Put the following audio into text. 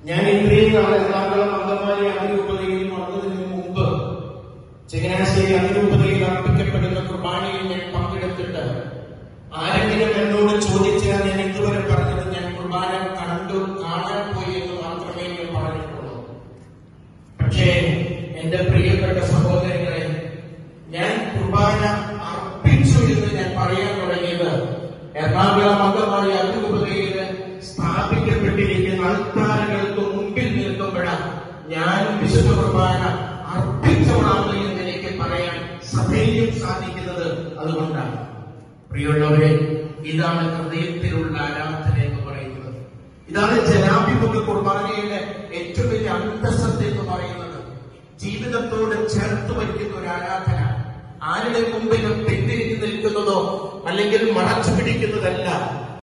ഞാൻ ഇത്രയും നാൾ എറണാകുളം അങ്കമാലി അതിരൂപതയിൽ വന്നതിന് മുമ്പ് ചങ്ങനാശ്ശേരി അതിരൂപതയിൽ അർപ്പിക്കപ്പെടുന്ന കുർബാനയിൽ ഞാൻ പങ്കെടുത്തിട്ട് ആരെങ്കിലും എന്നോട് ചോദിച്ചാൽ ഞാൻ ഇതുവരെ പറഞ്ഞത് ഞാൻ കുർബാന കണ്ടു കാണാൻ പോയി എന്ന് മാത്രമേ ഞാൻ പറഞ്ഞിട്ടുള്ളൂ പക്ഷേ എന്റെ പ്രിയപ്പെട്ട സഹോദരങ്ങളെ ഞാൻ കുർബാന അർപ്പിച്ചു എന്ന് ഞാൻ പറയാൻ തുടങ്ങിയത് എറണാകുളം അംഗമായ അതിരൂപതയിൽ സ്ഥാപിക്കപ്പെട്ടിരിക്കുന്ന അൽത്താരകൾക്ക് മുമ്പിൽ നിൽക്കുമ്പോഴാണ് ഞാൻ വിശുദ്ധ കുർബാന അർപ്പിച്ചവളാണ് എന്ന് എനിക്ക് പറയാൻ സധൈര്യം സാധിക്കുന്നത് അതുകൊണ്ടാണ് പ്രിയമുള്ളവരെ ഇതാണ് ഹൃദയത്തിലുള്ള ആരാധന എന്ന് പറയുന്നത് ഇതാണ് ജനാഭിമുഖ കുർബാനയുടെ ഏറ്റവും വലിയ അന്തസ്സത്ത് എന്ന് പറയുന്നത് ജീവിതത്തോട് ചേർത്ത് വയ്ക്കുന്ന ഒരു ആരാധന ആരുടെ മുമ്പിലും പിന്തിരിഞ്ഞു നിൽക്കുന്നതോ അല്ലെങ്കിൽ മറച്ചു പിടിക്കുന്നതല്ല